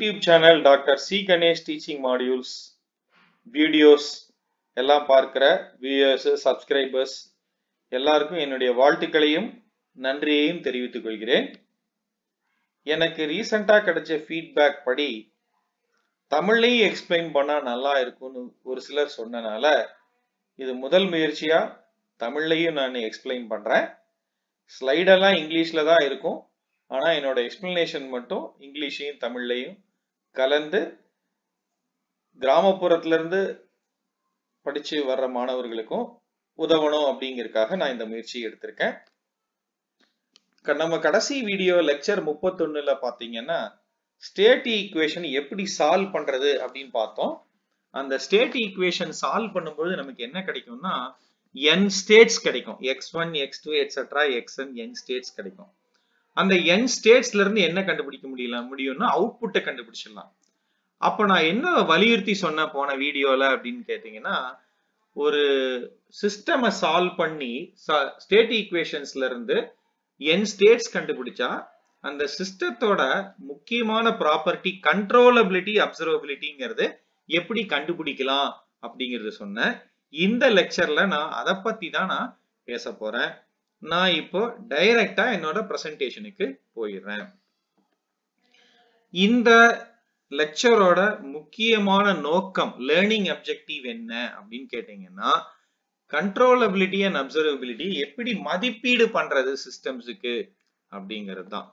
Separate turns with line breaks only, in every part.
YouTube channel doctor C Ganesh teaching modules videos எல்லாம் பார்க்கிற viewers subscribers எல்லாருக்கும் என்னுடைய வாழ்த்துக்களையும் நன்றியையும் தெரிவித்துக் கொள்கிறேன் எனக்கு ரீசெண்டா கிடைச்ச ஃபீட்பேக் படி தமிழ்லையும் எக்ஸ்பிளைன் பண்ணா நல்லா இருக்கும்னு ஒரு சிலர் சொன்னனால இது முதல் முயற்சியா தமிழ்லையும் நான் எக்ஸ்பிளைன் பண்றேன் ஸ்லைடெல்லாம் இங்கிலீஷ்ல தான் இருக்கும் ஆனா என்னோட எக்ஸ்பிளனேஷன் மட்டும் இங்கிலீஷையும் தமிழ்லையும் கலந்து கிராமப்புறத்துல இருந்து படிச்சு வர்ற மாணவர்களுக்கும் உதவணும் அப்படிங்கறதுக்காக நான் இந்த முயற்சியை எடுத்திருக்கேன் க- நம்ம கடைசி வீடியோ லெக்சர் முப்பத்தொன்னுல பாத்தீங்கன்னா ஸ்டேட் ஈக்குவேஷன் எப்படி சால்வ் பண்றது அப்படின்னு பார்த்தோம் அந்த ஸ்டேட் ஈக்குவேஷன் சால்வ் பண்ணும்போது நமக்கு என்ன கிடைக்கும்னா n ஸ்டேட்ஸ் கிடைக்கும் x one x two etcetera x n n states கிடைக்கும் அந்த n ஸ்டேட்ஸ்ல இருந்து என்ன கண்டுபிடிக்க முடியல முடியும்னா அவுட்புட்டை கண்டுபிடிச்சிடலாம் அப்ப நான் என்ன வலியுறுத்தி சொன்ன போன வீடியோல அப்படின்னு கேட்டீங்கன்னா ஒரு சிஸ்டமை சால்வ் பண்ணி ஸ்டேட் ஈக்குவேஷன்ஸ்ல இருந்து n ஸ்டேட்ஸ் கண்டுபிடிச்சா அந்த சிஸ்டத்தோட முக்கியமான ப்ராப்பர்ட்டி கண்ட்ரோலபிலிட்டி அப்சர்வபிலிட்டிங்கிறது எப்படி கண்டுபிடிக்கலாம் அப்படிங்கறது சொன்னேன் இந்த லெக்சர்ல நான் அதை பத்தி தான் நான் பேச போறேன் நான் இப்போ டைரக்டா என்னோட பிரசன்டேஷனுக்கு போயிடுறேன் இந்த லெக்சரோட முக்கியமான நோக்கம் லேர்னிங் அப்ஜெக்டிவ் என்ன அப்படின்னு கேட்டீங்கன்னா கண்ட்ரோலபிலிட்டி அண்ட் அப்சர்வபிலிட்டி எப்படி மதிப்பீடு பண்றது சிஸ்டம்ஸுக்கு அப்படிங்கிறது தான்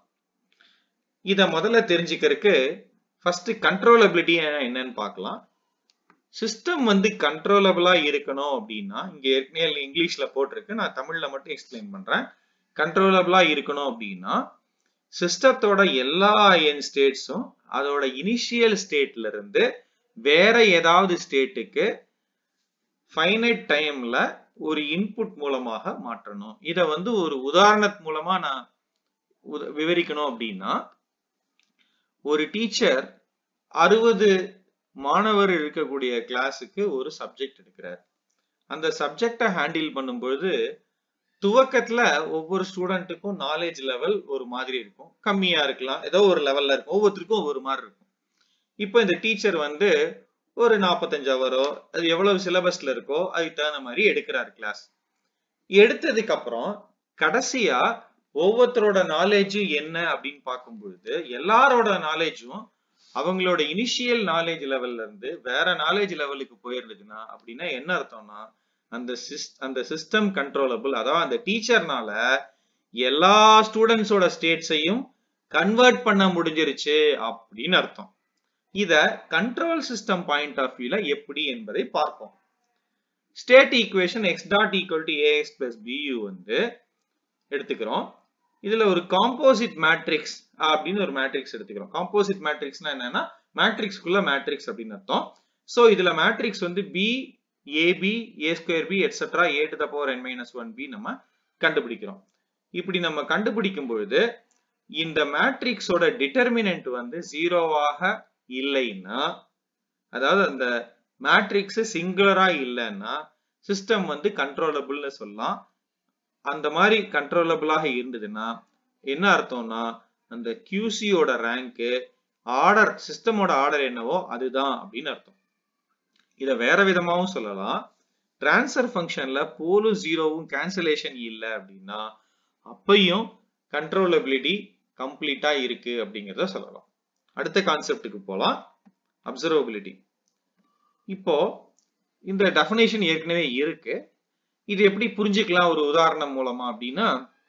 இத முதல்ல தெரிஞ்சுக்கிறதுக்கு ஃபர்ஸ்ட் கண்ட்ரோலபிலிட்டி என்னன்னு பார்க்கலாம் சிஸ்டம் வந்து கண்ட்ரோலபிளா இருக்கணும் அப்படின்னா இங்க ஏற்கனவே இங்கிலீஷ்ல போட்டிருக்கு நான் தமிழ்ல மட்டும் எக்ஸ்பிளைன் பண்றேன் கண்ட்ரோலபிளா இருக்கணும் அப்படின்னா சிஸ்டத்தோட எல்லா என் ஸ்டேட்ஸும் அதோட இனிஷியல் ஸ்டேட்ல இருந்து வேற ஏதாவது ஸ்டேட்டுக்கு ஃபைனைட் டைம்ல ஒரு இன்புட் மூலமாக மாற்றணும் இத வந்து ஒரு உதாரணத்து மூலமா நான் உத- விவரிக்கணும் அப்படின்னா ஒரு டீச்சர் அறுபது மாணவர் இருக்கக்கூடிய கிளாஸுக்கு ஒரு சப்ஜெக்ட் எடுக்கிறார் அந்த சப்ஜெக்டை ஹேண்டில் பண்ணும்பொழுது துவக்கத்துல ஒவ்வொரு ஸ்டூடெண்ட்டுக்கும் நாலேஜ் லெவல் ஒரு மாதிரி இருக்கும் கம்மியா இருக்கலாம் ஏதோ ஒரு லெவல்ல இருக்கும் ஒவ்வொருத்தருக்கும் ஒவ்வொரு மாதிரி இருக்கும் இப்போ இந்த டீச்சர் வந்து ஒரு நாற்பத்தஞ்சு ஹவரோ அது எவ்வளவு சிலபஸ்ல இருக்கோ அதுக்கு தகுந்த மாதிரி எடுக்கிறார் கிளாஸ் எடுத்ததுக்கு அப்புறம் கடைசியா ஒவ்வொருத்தரோட நாலேஜ் என்ன அப்படின்னு பார்க்கும் பொழுது எல்லாரோட நாலேஜும் அவங்களோட இனிஷியல் நாலேஜ் லெவல்ல இருந்து வேற நாலேஜ் லெவலுக்கு போயிருந்ததுன்னா அப்படின்னா என்ன அர்த்தம்னா அந்த சிஸ் அந்த சிஸ்டம் கண்ட்ரோலபிள் அதாவது அந்த டீச்சர்னால எல்லா ஸ்டூடெண்ட்ஸோட ஸ்டேட்ஸையும் கன்வெர்ட் பண்ண முடிஞ்சிருச்சு அப்படின்னு அர்த்தம் இத கண்ட்ரோல் சிஸ்டம் பாயிண்ட் ஆஃப் வியூல எப்படி என்பதை பார்ப்போம் state equation x dot equal to A x plus B u வந்து எடுத்துக்கிறோம் இதுல ஒரு காம்போசிட் மேட்ரிக்ஸ் அப்படின்னு ஒரு மேட்ரிக்ஸ் எடுத்துக்கிறோம் காம்போசிட் மேட்ரிக்ஸ்னா என்னன்னா மேட்ரிக்ஸ்க்குள்ள மேட்ரிக்ஸ் அப்படின்னு அர்த்தம் சோ இதுல மேட்ரிக்ஸ் வந்து B A B A square B etcetera A to the power N minus one B நம்ம கண்டுபிடிக்கிறோம் இப்படி நம்ம கண்டுபிடிக்கும் பொழுது இந்த மேட்ரிக்ஸோட டிட்டர்மினன்ட் வந்து ஜீரோவாக இல்லைன்னா அதாவது அந்த மேட்ரிக்ஸ் சிங்குலரா இல்லைன்னா சிஸ்டம் வந்து கண்ட்ரோலபிள்னு சொல்லலாம் அந்த மாதிரி கண்ட்ரோலபிளாக இருந்ததுன்னா என்ன அர்த்தம்னா அந்த கியூசியோட ரேங்க் ஆர்டர் சிஸ்டமோட ஆர்டர் என்னவோ அதுதான் அப்படின்னு அர்த்தம் இத வேற விதமாவும் சொல்லலாம் டிரான்ஸ்ஃபர் ஃபங்க்ஷன்ல போலும் ஜீரோவும் கேன்சலேஷன் இல்லை அப்படின்னா அப்பையும் கண்ட்ரோலபிலிட்டி கம்ப்ளீட்டா இருக்கு அப்படிங்கிறத சொல்லலாம் அடுத்த கான்செப்டுக்கு போலாம் அப்சர்வபிலிட்டி இப்போ இந்த டெஃபினேஷன் ஏற்கனவே இருக்கு இது எப்படி புரிஞ்சுக்கலாம் ஒரு உதாரணம் மூலமா அப்படின்னா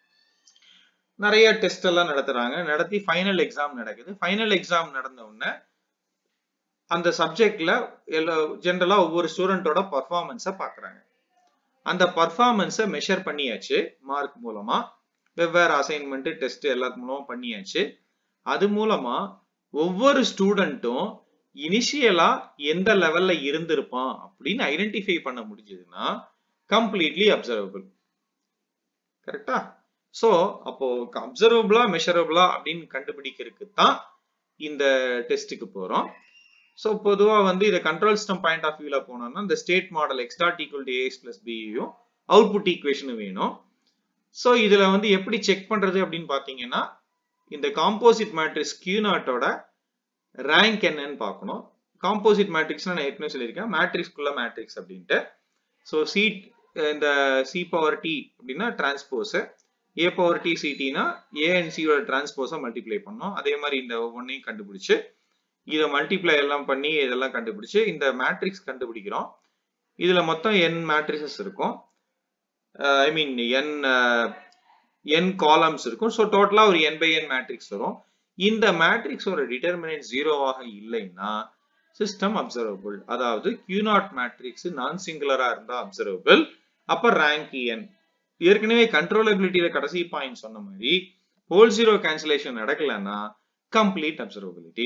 நிறைய டெஸ்ட் எல்லாம் நடத்துறாங்க நடத்தி ஃபைனல் எக்ஸாம் நடக்குது ஃபைனல் எக்ஸாம் நடந்த உடனே அந்த சப்ஜெக்ட்ல எல்லா ஜென்ரலா ஒவ்வொரு ஸ்டூடெண்டோட பர்ஃபார்மன்ஸை பார்க்கறாங்க அந்த பர்ஃபார்மன்ஸை மெஷர் பண்ணியாச்சு மார்க் மூலமா வெவ்வேறு அசைன்மெண்ட் டெஸ்ட் எல்லாத்து மூலமா பண்ணியாச்சு அது மூலமா ஒவ்வொரு ஸ்டூடெண்ட்டும் இனிஷியலா எந்த லெவல்ல இருந்திருப்பான் அப்படின்னு ஐடென்டிஃபை பண்ண முடிஞ்சதுன்னா கம்ப்ளீட்லி அப்சர்வபிள் கரெக்டா சோ அப்போ அப்சர்வபிளா மெஷரபிளா அப்படின்னு கண்டுபிடிக்கிறதுக்கு தான் இந்த டெஸ்ட்டுக்கு போறோம் சோ பொதுவா வந்து இதை கண்ட்ரோல் சிஸ்டம் பாயிண்ட் ஆஃப் வியூல போனோம்னா இந்த state model x dot equal to A x plus பியும் அவுட்புட் ஈக்குவேஷனும் வேணும் சோ இதுல வந்து எப்படி செக் பண்றது அப்படின்னு பாத்தீங்கன்னா இந்த காம்போசிட் மேட்ரிக்ஸ் கியூ நாட்டோட ரேங்க் என்னன்னு பார்க்கணும் காம்போசிட் மேட்ரிக்ஸ் நான் ஏற்கனவே சொல்லியிருக்கேன் மேட்ரிக்ஸ்குள்ள மேட்ரிக்ஸ் அப்படின்ட்டு ஸோ சி இந்த சி பவர் டி அப்படின்னா டிரான்ஸ்போஸ் ஏ பவர் டி சிடினா ஏ அண்ட் சியோட டிரான்ஸ்போஸை மல்டிப்ளை பண்ணோம் அதே மாதிரி இந்த ஒவ்வொன்றையும் கண்டுபிடிச்சு இதை மல்டிப்ளை எல்லாம் பண்ணி இதெல்லாம் கண்டுபிடிச்சு இந்த மேட்ரிக்ஸ் கண்டுபிடிக்கிறோம் இதுல மொத்தம் என் மேட்ரிசஸ் இருக்கும் ஐ மீன் என் என் காலம்ஸ் இருக்கும் ஸோ டோட்டலா ஒரு என் பை என் மேட்ரிக்ஸ் வரும் இந்த மேட்ரிக்ஸோட டிட்டர்மினன்ட் ஜீரோவாக இல்லைன்னா சிஸ்டம் அப்சர்வபிள் அதாவது கியூ நாட் மேட்ரிக்ஸ் நான் சிங்குலரா இருந்தா அப்சர்வபிள் அப்ப ரேங்க் என் ஏற்கனவே கண்ட்ரோலபிலிட்டியில கடைசி பாயிண்ட் சொன்ன மாதிரி ஹோல் ஜீரோ கேன்சலேஷன் நடக்கலன்னா கம்ப்ளீட் அப்சர்வபிலிட்டி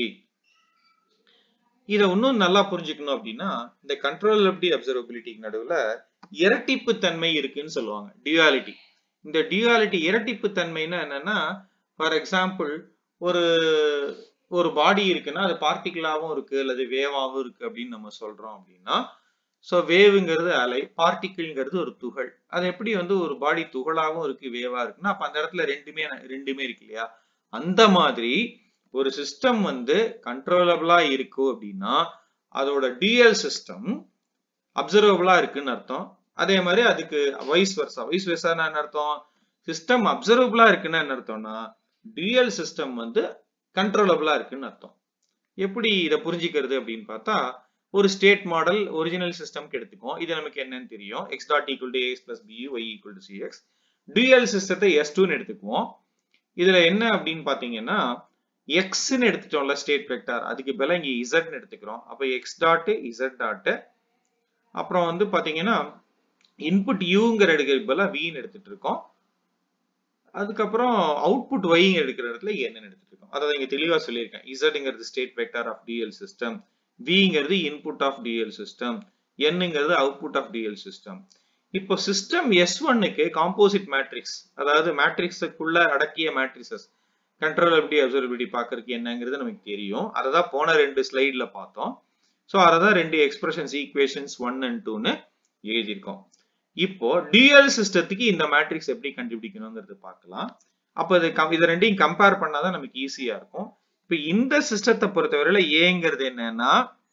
இதை இன்னும் நல்லா புரிஞ்சுக்கணும் அப்படின்னா இந்த கண்ட்ரோலபிலிட்டி அப்சர்வபிலிட்டிக்கு நடுவுல இரட்டிப்பு தன்மை இருக்குன்னு சொல்லுவாங்க டியூயாலிட்டி இந்த டியூயாலிட்டி இரட்டிப்பு தன்மைன்னா என்னன்னா ஃபார் எக்ஸாம்பிள் ஒரு ஒரு பாடி இருக்குன்னா அது பார்ட்டிகிளாவும் இருக்கு அல்லது வேவாவும் இருக்கு அப்படின்னு நம்ம சொல்றோம் அப்படின்னா ஸோ வேவுங்கிறது அலை பார்ட்டிகிள்ங்கிறது ஒரு துகள் அது எப்படி வந்து ஒரு பாடி துகளாவும் இருக்கு வேவா இருக்குன்னா அப்ப அந்த இடத்துல ரெண்டுமே ரெண்டுமே இருக்கு இல்லையா அந்த மாதிரி ஒரு சிஸ்டம் வந்து கண்ட்ரோலபிளா இருக்கு அப்படின்னா அதோட டிஎல் சிஸ்டம் அப்சர்வபிளா இருக்குன்னு அர்த்தம் அதே மாதிரி அதுக்கு வைஸ் வர்சா வைஸ் வர்சானா என்ன அர்த்தம் சிஸ்டம் அப்சர்வபிளா இருக்குன்னு என்ன அர்த்தம்னா டிஎல் சிஸ்டம் வந்து கண்ட்ரோலபிளா இருக்குன்னு அர்த்தம் எப்படி இதை புரிஞ்சுக்கிறது அப்படின்னு பார்த்தா ஒரு ஸ்டேட் மாடல் ஒரிஜினல் சிஸ்டம்க்கு எடுத்துக்கோம் இது நமக்கு என்னன்னு தெரியும் x dot equal to A x plus B y equal to C x DL சிஸ்டத்தை எஸ் டூன்னு எடுத்துக்குவோம் இதுல என்ன அப்படின்னு பாத்தீங்கன்னா எக்ஸ்ன்னு எடுத்துட்டோம்ல ஸ்டேட் வெக்டார் அதுக்கு பதிலா இங்க இசட்னு எடுத்துக்கிறோம் அப்ப எக்ஸ் டாட் இசட் டாட் அப்புறம் வந்து பாத்தீங்கன்னா இன்புட் யூங்கிற எடுக்கிறதுக்கு பதிலா வின்னு எடுத்துட்டு இருக்கோம் அதுக்கப்புறம் அவுட்புட் ஒய்ங்க எடுக்கிற இடத்துல என்னன்னு எடுத்துட்டு இருக்கோம் அதாவது இங்க தெளிவா சொல்லியிருக்கேன் இசட்ங்கிறது state vector of DL system விங்கிறது இன்புட் ஆஃப் டிஎல் சிஸ்டம் என்னங்கிறது அவுட்புட் ஆஃப் டிஎல் சிஸ்டம் இப்போ சிஸ்டம் எஸ் ஒன்னுக்கு காம்போசிட் மேட்ரிக்ஸ் அதாவது மேட்ரிக்ஸுக்குள்ள அடக்கிய மேட்ரிசஸ் கண்ட்ரோலபிலிட்டி அப்சர்வபிலிட்டி பார்க்கறதுக்கு என்னங்கிறது நமக்கு தெரியும் அதை தான் போன ரெண்டு ஸ்லைட்ல பார்த்தோம் ஸோ அதை தான் ரெண்டு எக்ஸ்பிரஷன்ஸ் ஈக்குவேஷன்ஸ் ஒன் அண்ட் டூன்னு எழுதியிருக்கோம் இப்போ டிஎல் சிஸ்டத்துக்கு இந்த மேட்ரிக்ஸ் எப்படி கண்டுபிடிக்கணுங்கிறது பார்க்கலாம் அப்போ இது இதை ரெண்டையும் கம்பேர் பண்ணாதான் நமக்கு ஈஸியா இருக்கும் இப்போ இந்த சிஸ்டத்தை பொறுத்தவரையில ஏங்கிறது என்னன்னா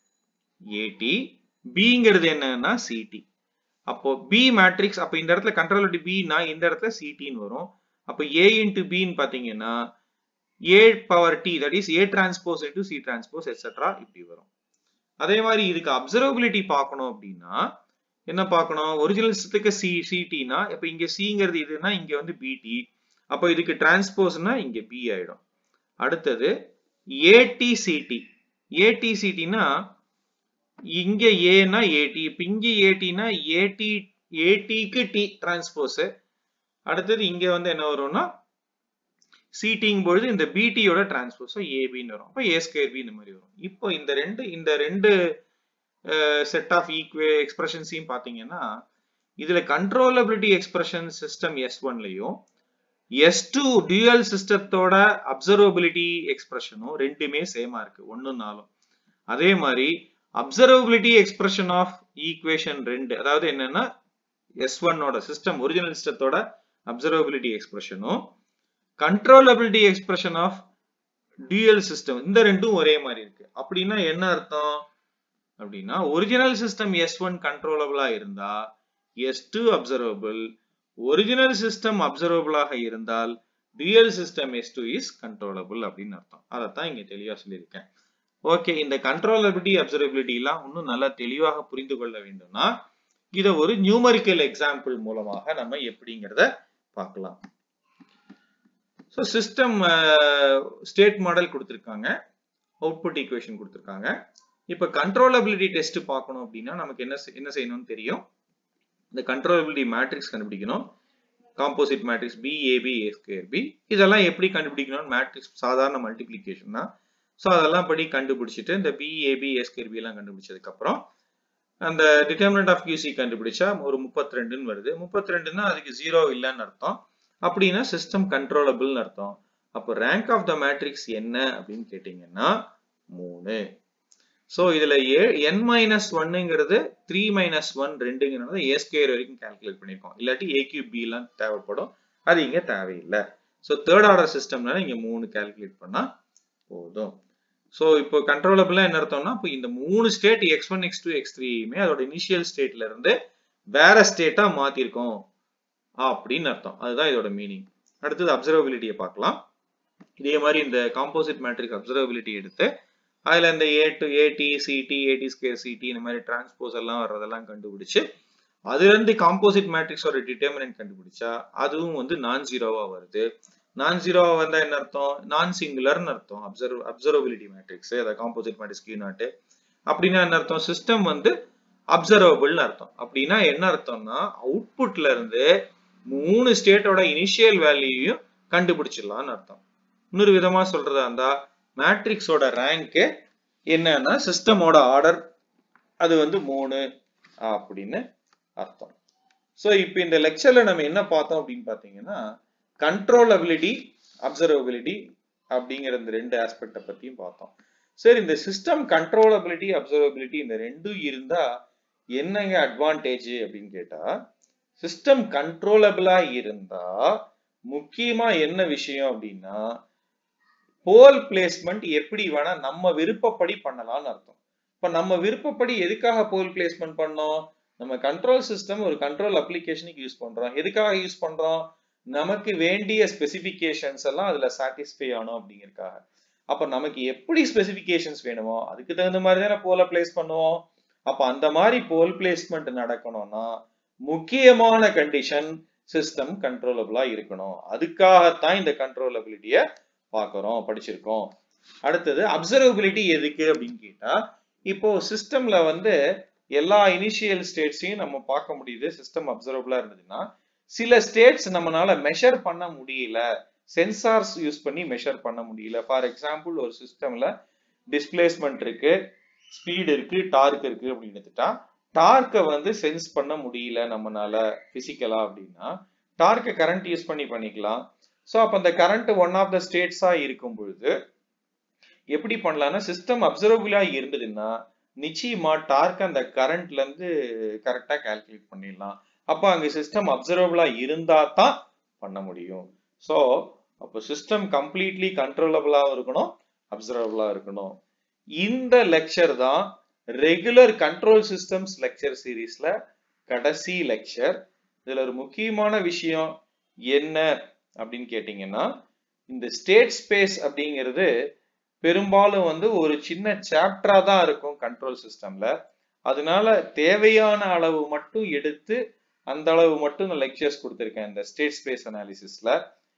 ஏடி பிங்கிறது என்னன்னா சிடி அப்போ பி மேட்ரிக்ஸ் அப்போ இந்த இடத்துல கண்ட்ரோலபிலிட்டி பின்னா இந்த இடத்துல சிடின்னு வரும் அப்போ ஏ இன்டு பின்னு பாத்தீங்கன்னா A power T that is A transpose into C transpose etcetera இப்படி வரும் அதே மாதிரி இதுக்கு அப்சர்வபிலிட்டி பார்க்கணும் அப்படின்னா என்ன பார்க்கணும் ஒரிஜினல் சிஸ்டத்துக்கு சி சிடினா இப்போ இங்க சிங்கிறது இதுனா இங்க வந்து பிடி அப்போ இதுக்கு டிரான்ஸ்போஸ்னா இங்க பி ஆயிடும் அடுத்தது ஏடிசிடி ஏடிசிடினா இங்க ஏனா ஏடி இப்ப இங்க ஏடினா ஏடி ஏடிக்கு டி டிரான்ஸ்போஸ் அடுத்தது இங்க வந்து என்ன வரும்னா சிடிங் பொழுது இந்த பிடியோட டிரான்ஸ்போஸ் ஏபின்னு வரும் அப்போ ஏ ஸ்கொயர் பி இந்த மாதிரி வரும் இப்போ இந்த ரெண்டு இந்த ரெண்டு செட் ஆஃப் ஈக்குவே எக்ஸ்பிரஷன்ஸையும் பாத்தீங்கன்னா இதுல கண்ட்ரோலபிலிட்டி எக்ஸ்பிரஷன் சிஸ்டம் எஸ் ஒன்லயும் எஸ் டூ டியூயல் சிஸ்டத்தோட அப்சர்வபிலிட்டி எக்ஸ்பிரஷனும் ரெண்டுமே சேமா இருக்கு ஒன்னு நாலும் அதே மாதிரி அப்சர்வபிலிட்டி எக்ஸ்பிரஷன் ஆஃப் ஈக்குவேஷன் ரெண்டு அதாவது என்னன்னா எஸ் ஒன்னோட சிஸ்டம் ஒரிஜினல் சிஸ்டத்தோட அப்சர்வபிலிட்டி எக்ஸ்பிரஷனும் controllability expression of dual system இந்த ரெண்டும் ஒரே மாதிரி இருக்கு அப்படின்னா என்ன அர்த்தம் அப்படின்னா ஒரிஜினல் சிஸ்டம் எஸ் ஒன் கண்ட்ரோலபிளா இருந்தா S two observable original system அப்சர்வபிளாக இருந்தால் dual system S two is controllable அப்படின்னு அர்த்தம் அதைத்தான் இங்க தெளிவா சொல்லியிருக்கேன் ஓகே இந்த கண்ட்ரோலபிலிட்டி அப்சர்வபிலிட்டி எல்லாம் இன்னும் நல்லா தெளிவாக புரிந்து கொள்ள வேண்டும்னா இதை ஒரு நியூமரிக்கல் எக்ஸாம்பிள் மூலமாக நம்ம எப்படிங்கிறத பார்க்கலாம் ஸோ சிஸ்டம் ஸ்டேட் மாடல் கொடுத்துருக்காங்க அவுட்புட் ஈக்குவேஷன் கொடுத்துருக்காங்க இப்போ கண்ட்ரோலபிலிட்டி டெஸ்ட் பார்க்கணும் அப்படின்னா நமக்கு என்ன என்ன செய்யணும்னு தெரியும் இந்த கண்ட்ரோலபிலிட்டி மேட்ரிக்ஸ் கண்டுபிடிக்கணும் composite matrix B A B A square B இதெல்லாம் எப்படி கண்டுபிடிக்கணும் மேட்ரிக்ஸ் சாதாரண மல்டிபிளிகேஷன் தான் ஸோ அதெல்லாம் படி கண்டுபிடிச்சிட்டு இந்த B A B A square B எல்லாம் கண்டுபிடிச்சதுக்கு அப்புறம் அந்த டிட்டர்மினன்ட் ஆஃப் கியூசி கண்டுபிடிச்சா ஒரு முப்பத்தி ரெண்டுன்னு வருது முப்பத்தி ரெண்டுன்னா அதுக்கு ஜீரோ இல்லைன்னு அர்த்தம் அப்படின்னா சிஸ்டம் கண்ட்ரோலபிள்னு அர்த்தம் அப்போ ரேங்க் ஆஃப் த மேட்ரிக்ஸ் என்ன அப்படின்னு கேட்டீங்கன்னா மூணு ஸோ இதுல ஏ என் மைனஸ் ஒன்னுங்கிறது த்ரீ மைனஸ் ஒன் ரெண்டுங்கிறத ஏ ஸ்கொயர் வரைக்கும் கால்குலேட் பண்ணிருக்கோம் இல்லாட்டி ஏ கியூ பி எல்லாம் தேவைப்படும் அது இங்க தேவையில்லை ஸோ தேர்ட் ஆர்டர் சிஸ்டம்னால இங்க மூணு கால்குலேட் பண்ணா போதும் ஸோ இப்போ கண்ட்ரோலபிளா என்ன அர்த்தம்னா இப்போ இந்த மூணு state x one x two x த்ரீயுமே அதோட இனிஷியல் ஸ்டேட்ல இருந்து வேற ஸ்டேட்டா மாத்திருக்கோம் அப்படின்னு அர்த்தம் அதுதான் இதோட மீனிங் அடுத்தது அப்சர்வபிலிட்டியை பார்க்கலாம் இதே மாதிரி இந்த காம்போசிட் மேட்ரிக்ஸ் அப்சர்வபிலிட்டி எடுத்து அதுல இந்த A to A T C T A T square C T இந்த மாதிரி டிரான்ஸ்போஸ் எல்லாம் வர்றதெல்லாம் கண்டுபிடிச்சு அதுல இருந்து காம்போசிட் மேட்ரிக்ஸோட டிட்டர்மினன்ட் கண்டுபிடிச்சா அதுவும் வந்து நான் ஜீரோவா வருது நான் ஜீரோவா வந்தா என்ன அர்த்தம் நான் சிங்குலர்னு அர்த்தம் அப்சர்வ் அப்சர்வபிலிட்டி மேட்ரிக்ஸ் அதை காம்போசிட் மேட்ரிக்ஸ் கியூ நாட்டு அப்படின்னா என்ன அர்த்தம் சிஸ்டம் வந்து அப்சர்வபிள்னு அர்த்தம் அப்படின்னா என்ன அர்த்தம்னா அவுட்புட்ல இருந்து மூணு ஸ்டேட்டோட இனிஷியல் வேல்யூயும் கண்டுபிடிச்சிடலாம்னு அர்த்தம் இன்னொரு விதமா சொல்றதா இருந்தா மேட்ரிக்ஸோட ரேங்க் என்னன்னா சிஸ்டமோட ஆர்டர் அது வந்து மூணு அப்படின்னு அர்த்தம் ஸோ இப்போ இந்த லெக்சர்ல நம்ம என்ன பார்த்தோம் அப்படின்னு பார்த்தீங்கன்னா கண்ட்ரோலபிலிட்டி அப்சர்வபிலிட்டி அப்படிங்கிற இந்த ரெண்டு ஆஸ்பெக்டை பத்தியும் பார்த்தோம் சரி இந்த சிஸ்டம் கண்ட்ரோலபிலிட்டி அப்சர்வபிலிட்டி இந்த ரெண்டும் இருந்தா என்னங்க அட்வான்டேஜ் அப்படின்னு கேட்டா சிஸ்டம் கண்ட்ரோலபிளா இருந்தா முக்கியமா என்ன விஷயம் அப்படின்னா போல் பிளேஸ்மெண்ட் எப்படி வேணா நம்ம விருப்பப்படி பண்ணலாம்னு அர்த்தம் இப்ப நம்ம விருப்பப்படி எதுக்காக போல் பிளேஸ்மெண்ட் பண்ணோம் நம்ம கண்ட்ரோல் சிஸ்டம் ஒரு கண்ட்ரோல் அப்ளிகேஷனுக்கு யூஸ் பண்றோம் எதுக்காக யூஸ் பண்றோம் நமக்கு வேண்டிய ஸ்பெசிபிகேஷன்ஸ் எல்லாம் அதுல சாட்டிஸ்ஃபை ஆகணும் அப்படிங்கறதுக்காக அப்ப நமக்கு எப்படி ஸ்பெசிபிகேஷன்ஸ் வேணுமோ அதுக்கு தகுந்த மாதிரி தானே போல பிளேஸ் பண்ணுவோம் அப்ப அந்த மாதிரி போல் பிளேஸ்மெண்ட் நடக்கணும்னா முக்கியமான கண்டிஷன் சிஸ்டம் கண்ட்ரோலபிளா இருக்கணும் அதுக்காகத்தான் இந்த கண்ட்ரோலபிலிட்டிய பாக்குறோம் படிச்சிருக்கோம் அடுத்தது அப்சர்வபிலிட்டி எதுக்கு அப்படின்னு கேட்டா இப்போ சிஸ்டம்ல வந்து எல்லா இனிஷியல் ஸ்டேட்ஸையும் நம்ம பார்க்க முடியுது சிஸ்டம் அப்சர்வபிளா இருந்ததுன்னா சில ஸ்டேட்ஸ் நம்மளால மெஷர் பண்ண முடியல சென்சார்ஸ் யூஸ் பண்ணி மெஷர் பண்ண முடியல ஃபார் எக்ஸாம்பிள் ஒரு சிஸ்டம்ல டிஸ்பிளேஸ்மெண்ட் இருக்கு ஸ்பீடு இருக்கு டார்க் இருக்கு அப்படின்னு எடுத்துட்டா டார்க்கை வந்து சென்ஸ் பண்ண முடியல நம்மனால பிசிக்கலா அப்படின்னா டார்க்கை கரண்ட் யூஸ் பண்ணி பண்ணிக்கலாம் ஸோ அப்போ அந்த கரண்ட் ஒன் ஆஃப் த ஸ்டேட்ஸா இருக்கும் பொழுது எப்படி பண்ணலாம்னா சிஸ்டம் அப்சர்வபிளா இருந்ததுன்னா நிச்சயமா டார்க் அந்த கரண்ட்ல இருந்து கரெக்டா கால்குலேட் பண்ணிடலாம் அப்போ அங்க சிஸ்டம் அப்சர்வபிளா இருந்தா தான் பண்ண முடியும் ஸோ அப்போ சிஸ்டம் கம்ப்ளீட்லி கண்ட்ரோலபிளா இருக்கணும் அப்சர்வபிளா இருக்கணும் இந்த லெக்சர் தான் ரெகுலர் கண்ட்ரோல் சிஸ்டம்ஸ் லெக்சர் சீரீஸ்ல கடைசி லெக்சர் இதுல ஒரு முக்கியமான விஷயம் என்ன அப்படின்னு கேட்டீங்கன்னா இந்த ஸ்டேட் ஸ்பேஸ் அப்படிங்கிறது பெரும்பாலும் வந்து ஒரு சின்ன சாப்டரா தான் இருக்கும் கண்ட்ரோல் சிஸ்டம்ல அதனால தேவையான அளவு மட்டும் எடுத்து அந்த அளவு மட்டும் நான் லெக்சர்ஸ் கொடுத்துருக்கேன் இந்த ஸ்டேட் ஸ்பேஸ் அனாலிசிஸ்ல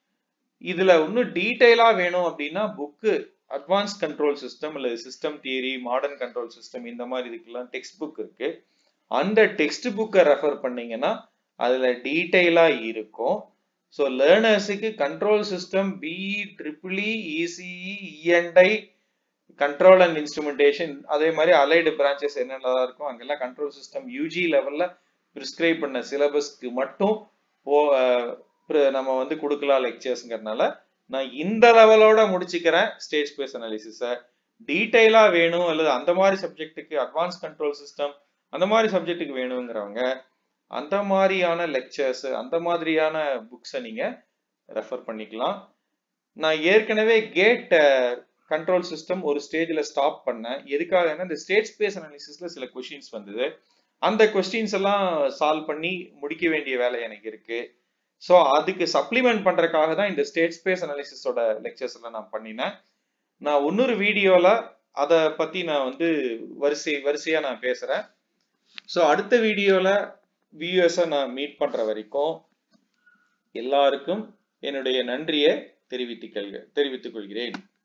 இதுல இன்னும் டீட்டெயிலா வேணும் அப்படின்னா புக்கு அட்வான்ஸ் கண்ட்ரோல் சிஸ்டம் அல்லது system theory modern control system இந்த மாதிரி இதுக்கெல்லாம் டெக்ஸ்ட் புக் இருக்கு அந்த டெக்ஸ்ட் புக்கை ரெஃபர் பண்ணீங்கன்னா அதுல டீட்டெயிலா இருக்கும் ஸோ லேர்னர்ஸுக்கு control system BE triple E ECE E N I control and instrumentation அதே மாதிரி அலைடு பிரான்ச்சஸ் என்னென்னலாம் இருக்கும் அங்கெல்லாம் கண்ட்ரோல் சிஸ்டம் யூஜி லெவல்ல ப்ரிஸ்கிரைப் பண்ண சிலபஸ்க்கு மட்டும் போ நம்ம வந்து கொடுக்கலாம் லெக்சர்ஸ்ங்கிறதுனால நான் இந்த லெவலோட முடிச்சுக்கிறேன் ஸ்டேட் ஸ்பேஸ் அனாலிசிஸை டீட்டெயிலா வேணும் அல்லது அந்த மாதிரி சப்ஜெக்ட்டுக்கு அட்வான்ஸ் கண்ட்ரோல் சிஸ்டம் அந்த மாதிரி சப்ஜெக்ட்டுக்கு வேணுங்கிறவங்க அந்த மாதிரியான லெக்சர்ஸ் அந்த மாதிரியான புக்ஸை நீங்க ரெஃபர் பண்ணிக்கலாம் நான் ஏற்கனவே கேட் கண்ட்ரோல் சிஸ்டம் ஒரு ஸ்டேஜ்ல ஸ்டாப் பண்ணேன் எதுக்காகன்னா இந்த ஸ்டேட் ஸ்பேஸ் அனாலிசிஸ்ல சில கொஸ்டின்ஸ் வந்தது அந்த கொஸ்டின்ஸ் எல்லாம் சால்வ் பண்ணி முடிக்க வேண்டிய வேலை எனக்கு இருக்கு ஸோ அதுக்கு சப்ளிமெண்ட் பண்றதுக்காக தான் இந்த ஸ்டேட் ஸ்பேஸ் அனாலிசிஸோட லெக்சர்ஸ் எல்லாம் நான் பண்ணினேன் நான் இன்னொரு வீடியோல அதை பத்தி நான் வந்து வரிசை வரிசையா நான் பேசுறேன் ஸோ அடுத்த வீடியோல வியூஎஸை நான் மீட் பண்ற வரைக்கும் எல்லாருக்கும் என்னுடைய நன்றியை தெரிவித்துக் தெரிவித்துக் கொள்கிறேன்